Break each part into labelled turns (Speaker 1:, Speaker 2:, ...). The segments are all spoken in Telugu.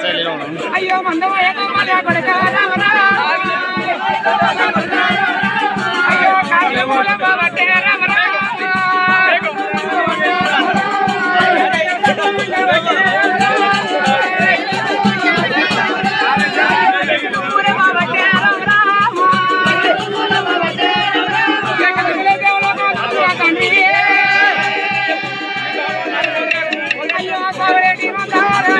Speaker 1: అయ్యో మందమయ్య నమ్మలే కొడుక రామరా అయ్యో కాయమూల బాబట్టే రామరా అయ్యో కావరేటి మందారా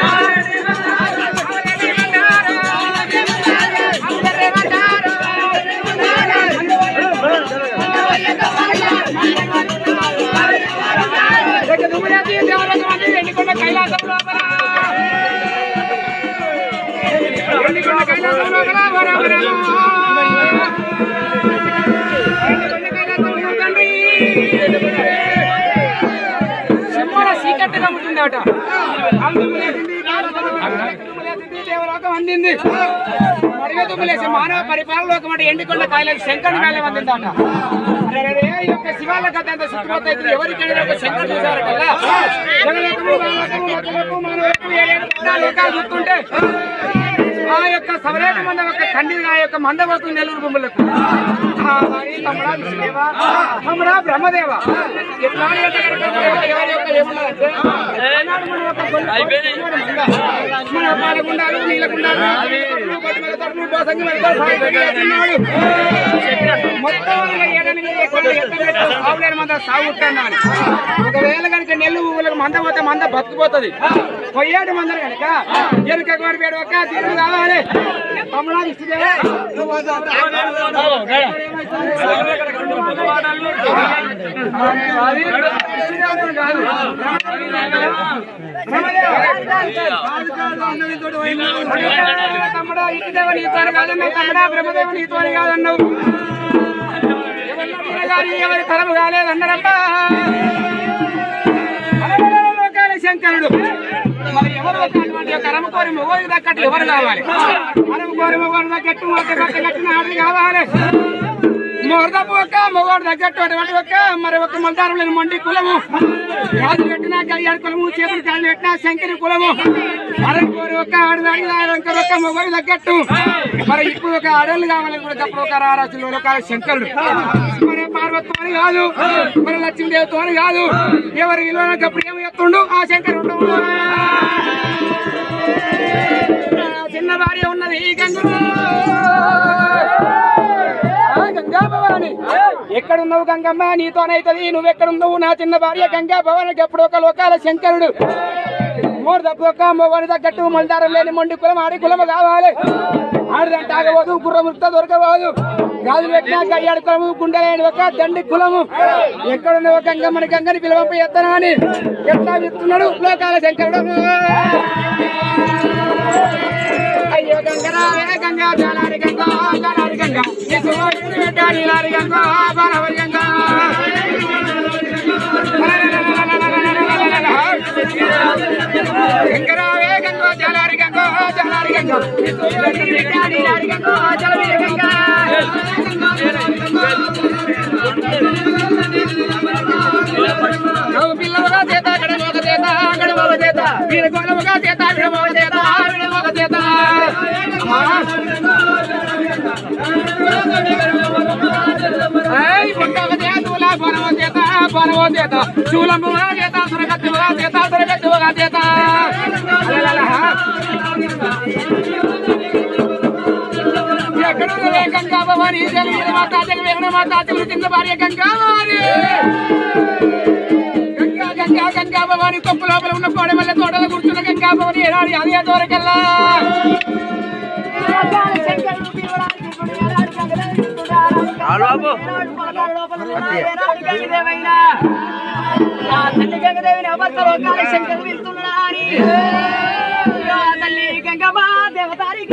Speaker 1: సింహల సీకట్టుగా ఉంటుందట దేవలోకం అందింది మడిగ తుమ్ములేసి మానవ పరిపాలలోకం అంటే ఎండికొండ కాయలకు శంకరుడు మేళం అందిందట అరెరే, ఈ యొక్క శివాల కథ అంత శుద్ధిపోతే ఎవరికి ఒక శంకరుడు చూశారు కదా జగలోకము, భూలోకము, మొత్తలోకము, మానవలోకము, ఏడేడు పద్నాలుగు లోకాలు చూస్తుంటే ఆ యొక్క సవరేట మంద యొక్క తండ్రి ఆ యొక్క మంద పోతుంది నెల్లూరు బొమ్మలకు ఆ మరి తమ్ముడా విష్ణుదేవా, తమ్ముడా బ్రహ్మదేవ ఎట్లా ఎవరి యొక్క ఏమున్నదంటే ఆనాడు మన యొక్క గొల్ల- మన పాలగుండాలు నీలగుండాలు గొడ్డమల తరులు, బోసంగి వెళ్తారు, సాయిబడి వేస్తున్నాడు. మొత్తం వాళ్ళ ఏడని మీద కొండ ఎత్తు సాగులేని మంద సాగుతాను అని ఒకవేళ కనుక నెల్లు ఊళ్ళకి మంద పోతే మంద బతుకుపోతుంది పొయ్యేడు మందరు కనుక ఎరుక కోరి పేరు ఒక తిరుగు కావాలి తమ్ముడా ఇష్టదేవా తమ్ముడా ఇటుదేవ నీతోని కాదన్నావు తమ్ముడా బ్రహ్మదేవ నీతోని కాదన్నావు ఎవరి నమ్మిన గాని ఎవరి తరము కాలేదన్నారమ్మా అలవలల లోకాల శంకరుడు మరి ఎవరు అటువంటి యొక్క అరమ కోరి మొగోడికి దక్కట్టు ఎవరు కావాలి అరమ కోరి మొగోడు దక్కట్టు మొక్క కట్ట కట్టిన ఆడలు కావాలి మొరదపు ఒక్క మొగోడు తగ్గట్టు అటువంటి ఒక్క మరి ఒక మందారం లేని మొండి కులము కాదు పెట్టినా కళ్యాణ కులము చేతులు కాళ్ళు పెట్టినా శంకరి కులము అరవ కోరి ఒక్క ఆడదాడి ఇంకొక ఒక్క మొగోడు తగ్గట్టు మరి ఇప్పుడు ఒక ఆడలు కావాలని కూడా తప్పుడు ఒక రారాజులు లోకాల శంకరుడు మరి పార్వతం అని కాదు మరి లక్ష్మీదేవితో అని కాదు ఎవరి విలువ ప్రేమ ఎత్తుండు ఆ శంకరుడు ఆ చిన్న భార్య ఉన్నది ఈ గంగమ్మ. ఆ గంగా భవాని ఎక్కడున్నావు గంగమ్మ నీతోనైతది నువ్వెక్కడున్నావు నా చిన్న భార్య గంగా భవానికి ఎప్పుడు ఒక లోకాల శంకరుడు మూడు తప్పు ఒక మొగని తగ్గట్టు మల్దారం లేని మొండి కులం ఆడి కులము కావాలి ఆడిదంటే ఆగబోదు గుర్రం ముక్త దొరకబోదు గాజులు పెట్టినా కయ్యాడు కులము గుండెలేని ఒక దండి కులము ఎక్కడున్న ఒక గంగమ్మని గంగని పిలవంపై ఎత్తనా అని ఎట్లా విత్తున్నాడు లోకాల శంకరుడు అయ్యో గంగరావే గంగా జాలారి గంగా జాలారి గంగా ఈ సుమోషుని పెట్టాలి లారి గంగా బాలవరి గంగా గంగరావే గంగో జాలారి గంగో జాలారి గంగా ఈ సుమోషుని పెట్టాలి లారి గంగా జలవీర గంగా నవ్వు పిల్లలుగా చేత గడమొక చేత గడమొక చేత వీర గొడవగా చేత విడమొక చేత విడమొక చేత ఏయ్ పుట్టొక చేత ఉలా బొనవ చేత బొనవ చేత చూలంబుగా చేత సురగత్తుగా చేత సురగత్తుగా చేత అలలల. ఎక్కడున్నదే గంగా భవాని జలవీర మాత జగవేణ మాత జగలు కింద భార్య గంగా భవాని గంగా గంగా గంగా భవాని కొప్పు లోపల ఉన్న కోడ వల్ల తోటలో కూర్చున్న గంగా భవాని ఏనాడు అదే దూరకల్లా
Speaker 2: తల్లి గంగమ్మ దేవతారి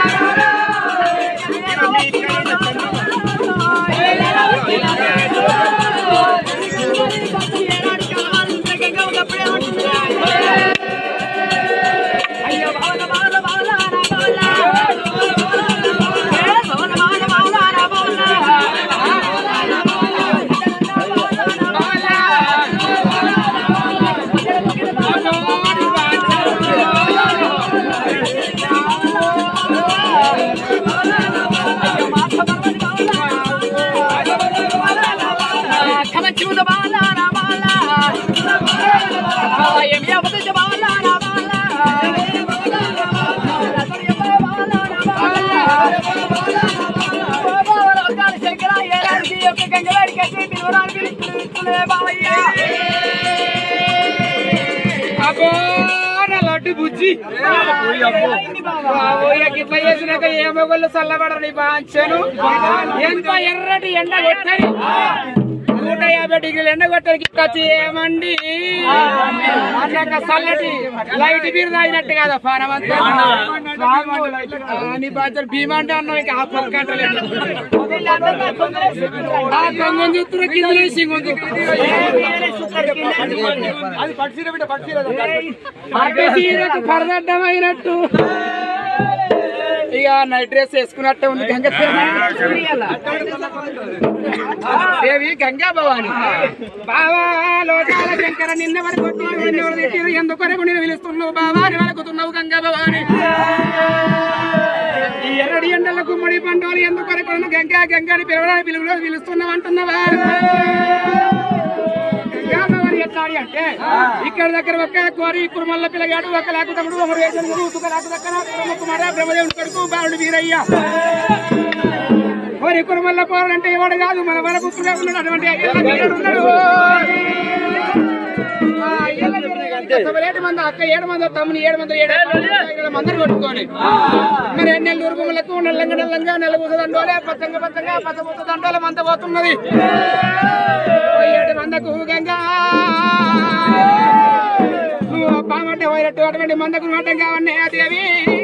Speaker 2: అయ్యో పిలువరాని పిలుస్తులే బావయ్య
Speaker 1: అబ్బో నా లడ్డు బుజ్జి బాబోయ్, గిట్ల చేసినాక ఏ మొగళ్ళు చల్లబడరు నీ బాంచను ఎంత ఎర్రటి ఎండ కొట్టని నూట యాభై డిగ్రీలు ఎండ కొట్టని గిట్టచ్చి ఏమండి అన్నాక చల్లటి లైట్ బీర్ తాగినట్టు కదా పానం అంతా ఆ, నీ బాధ్యత భీమా అంటే అన్నావు ఇంకా ఆ పక్క అంటలేదు ఆ కొంగం చూస్తున్న కింద సింగం అంటే చీరకు పరదడ్డమైనట్టు ఇక నైట్ డ్రెస్ వేసుకున్నట్టే ఉంది గంగ దేవి గంగా భవాని బావా లోకాల శంకర నిన్న వరకు కొట్టిరు, నిన్న వరకు తిట్టిరు, ఎందుకొరకు నేను పిలుస్తున్నావు బావాని వలకుతున్నావు గంగా భవాని ఈ ఎర్రడి ఎండల గుమ్మడి పండుగలు ఎందుకొరకు గంగా గంగాని పిలవడానికి పిలువలో పిలుస్తున్నావు అంటున్నావా గంగాభవాని ఎట్లాడి అంటే ఇక్కడ దగ్గర ఒక్క కోరి కురుమల్ల పిల్లగాడు ఒక లాకు తమ్ముడు ఒకరు వేసనుడు ఒక లాకు దక్కన కుమార బ్రహ్మదేవుడు కొడుకు బాలుడు వీరయ్య కోరి కురుమల్ల పోవాలంటే ఇవాడు కాదు మన వరపుత్రుడే ఉన్నాడు అటువంటి అయ్యల్ల వీరుడు ఉన్నాడు ఆ అయ్యల్ల వీరుడు సభలో ఏడు మంది అక్క ఏడు మంది తమ్ముని ఏడు మంది ఏడు ఐదు మందిని కొట్టుకొని మరి నెల్లు ఉరుములకు నల్లంగా నల్లంగా నల్లబూస దండోలే పచ్చంగా పచ్చంగా పచ్చబూస దండోల మంత పోతున్నది ఏడు మందకు గంగా నువ్వు బామంటే పోయినట్టు అటువంటి మందకు నోటం కావన్నే దేవి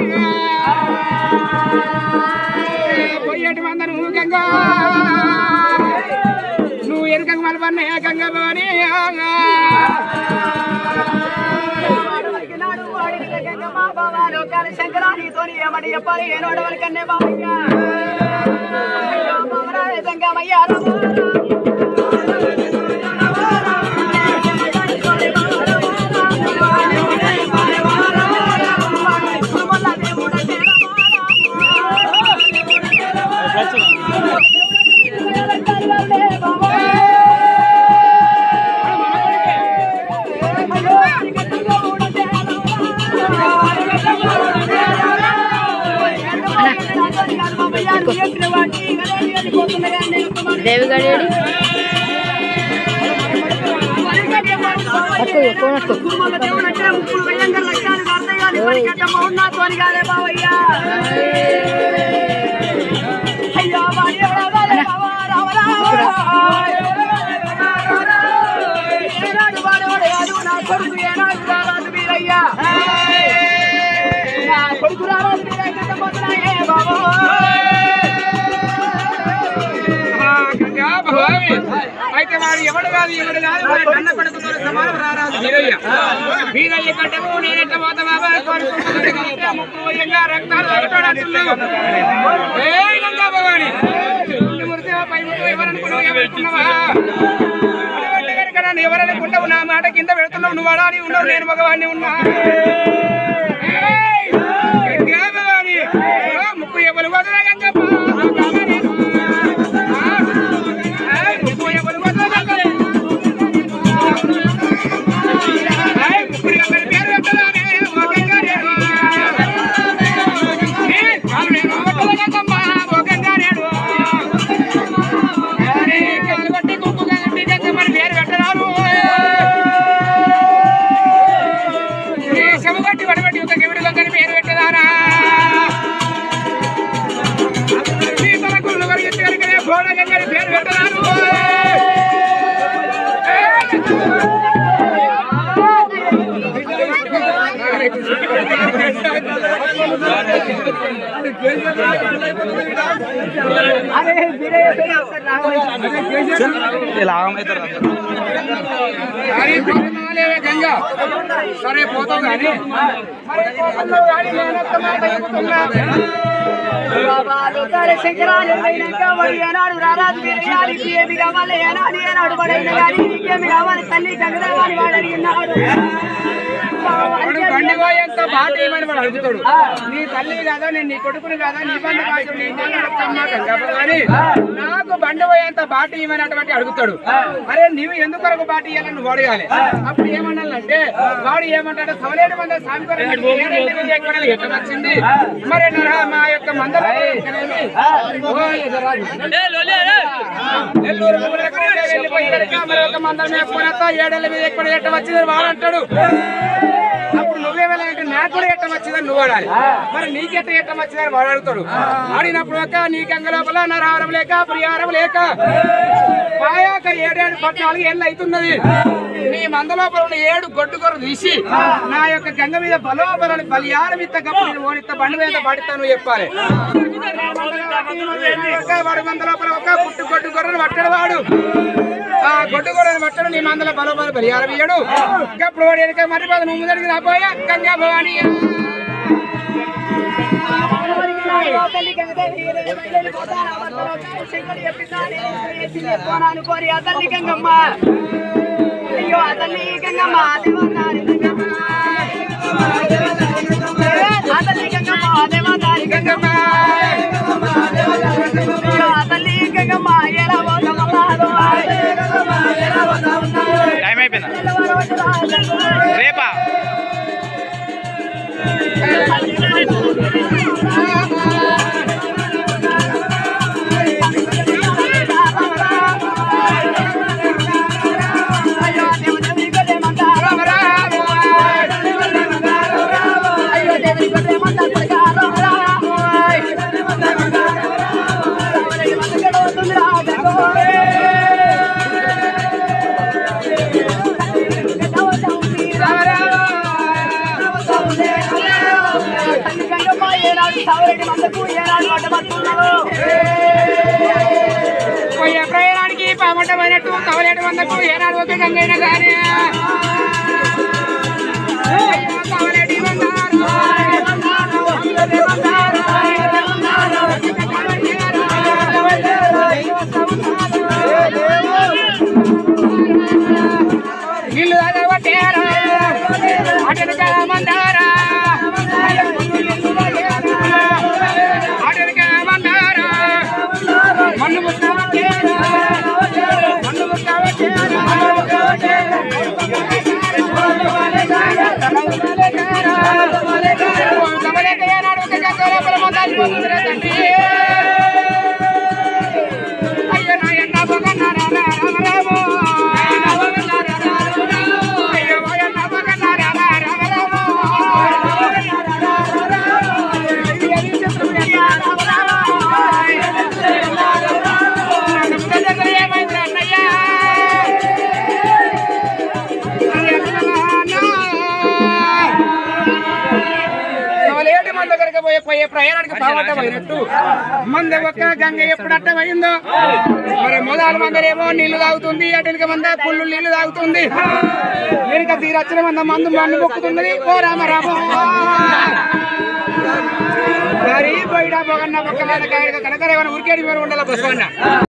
Speaker 1: పోయేటి మందను గంగా నువ్వు ఎరుక మలపన్నే గంగా భవాని
Speaker 2: నాడు అడిగిన గంగమ్మ బావా లోకాల శంకరానితోని ఏమని చెప్పాలి ఏనోడు వరకన్నే బావయ్య అయ్యో బావరాయ గంగమయ్య
Speaker 3: దేవిగడేడి
Speaker 2: కొడుకు రారాజు వీరయ్య బాబా
Speaker 1: ఆ గంగా భవాని అయితే వాడు ఎవడు కాదు ఎవడు కాదు వాడు కన్న కొడుకుతో సమానం రారాజు వీరయ్య వీరయ్య కట్టము నేనెట్ట పోత బాబా కోరుకుంటున్నది కనుక ముక్కు వయ్యంగా రక్తాలు తాగటాడుతున్నావు ఏయ్ గంగా భవాని ముందు మురితే పై ముక్కు ఎవరనుకున్నావు ఎవరుకున్నావా అటువంటి కనుక నన్ను ఎవరనుకుంటావు నా మాట కింద పెడుతున్నావు నువ్వు అడాని ఉండవు నేను మగవాడిని ఉన్నా ఏయ్! గంగా భవాని ఓ, ముక్కు ఎవరు వదల గంగమ్మ ఏయ్, ముక్కు ఎవరు వదల గంగమ్మ ఏయ్, ముక్కుడి గంగని పేరు పెట్టదానే, ఓ గంగారేడు. ఏయ్, కాలు నేను వదల గంగమ్మ, ఓ గంగారేడు. ఏయ్, కాలు పట్టి కుక్కు గంగని గంగమ్మని పేరు పెట్టరారు. ఏయ్, శవం కట్టి వడబట్టి ఒక గివిడి గంగని పేరు పెట్టదారా సీతల కుళ్ళు వరిగించి కనుకనే భోడ గంగని పేరు పెట్టరారు. అది పరమాలేవే గంగ. సరే పోతావు కానీ మరి పోతున్నావు కానీ నేనొక్క మాట చెబుతున్నా.
Speaker 2: శంకరాలు మరి ఏనాడు రారాజు వీరయ్యాలి ఏమి కావాలి ఏనాడు ఏనాడు పడైన కానీ నీకేమి కావాలి తల్లి గంగరావాలి వాడు అడిగినాడు
Speaker 1: వాడు బండి పోయేంత బాట ఏమని వాడు అడుగుతాడు నీ తల్లి కాదా నేను నీ కొడుకుని కాదా నీ బండి కాదు నీ బండి నడుపుతామ్మా గంగాపురం అని నాకు బండి పోయేంత బాట ఇవ్వని అటువంటి అడుగుతాడు అరే నీవు ఎందుకు వరకు బాట ఇవ్వాలని నువ్వు అడగాలి అప్పుడు ఏమన్నానంటే వాడు ఏమంటాడు సవలేడు మంది స్వామి కొరకు ఏడేళ్ళ మీద ఎక్కడ ఎట్లా వచ్చింది మరి నరహ మా యొక్క మందర నెల్లూరు ఊరకనే వెళ్ళిపోయి కనుక మరి ఒక మందరం ఎక్కువ ఏడేళ్ళ మీద ఎక్కువ ఎట్ట వచ్చిందని వాడు అంటాడు అప్పుడు నువ్వే వెళ్ళాలంటే నాకు కూడా ఎట్టం వచ్చిందని నువ్వు అడాలి మరి నీకెట్ట ఎట్టం వచ్చిందని వాడు అడుగుతాడు ఆడినప్పుడు ఒక నీకంగ లోపల నరహారం లేక ప్రియారం లేక పాయాక ఏడేడు పద్నాలుగు ఏళ్ళు అవుతున్నది నీ మంద లోపల ఉన్న ఏడు గొడ్డు కొర తీసి నా యొక్క గంగ మీద బలోబలని బలియారం ఇత్త గప్పు నేను ఓనిత్త బండి మీద పడితా నువ్వు చెప్పాలి ఒక వాడు మంద లోపల ఒక పుట్టు గొడ్డు గొర్రెను పట్టడు వాడు ఆ గొడ్డు గొర్రెను పట్టడు నీ మందల బలోబల బలియారం ఇయ్యడు గప్పుడు వాడు వెనక మరి పద నువ్వు ముందరికి రాబోయా గంగా భవాని
Speaker 2: అనుకోని అతన్ని గంగమ్మ అయ్యో అతన్ని గంగమ్మ దేవతారి గంగమ్మ అతన్ని గంగమ్మ దేవతారి గంగమ్మ అయ్యో అతన్ని గంగమ్మ ఎలా పోతామన్నారు
Speaker 3: టైం అయిపోయిందా రేపా
Speaker 2: అయ్యో దేవుని గదేమంటారు అయ్యో దేవుని గదేమంటారు ప్రకారం ఏనాడు మందకు ఏనాడు అడ్డమడుతున్నారు
Speaker 1: పోయే ప్రయాణానికి పామటమైనట్టు కవలేటి వందకు ఏనాడు ఒక గంగైన కానీ అయ్యో కవలేటి వందారు. ఇల్లు అదవట్టారా అటెనక మందారా అటెనక మందారా మన్ను ముక్కవట్టేరా మన్ను ముక్కవట్టేరా అయ్యో నాయన్న బగన్నారా రామ రామో అయ్యో నాయన్న బగన్నారా రామ రామో ఏమైంది అన్నయ్య ఏడు మంది దగ్గరికి పోయే పోయే ప్రయాణానికి పావటమైనట్టు మంది ఒక్క గంగ ఎప్పుడు అట్టమైందో మరి మొదలు మందరేమో నీళ్లు తాగుతుంది అటెనక మంద పుల్లు నీళ్లు తాగుతుంది వెనుక తీరచ్చిన మంద మందు మన్ను మొక్కుతున్నది ఓ రామ రామ మరి పోయిడా పొగన్న పక్కన కనకరేమన్నా ఉరికేడి మీరు ఉండాలి బస్సు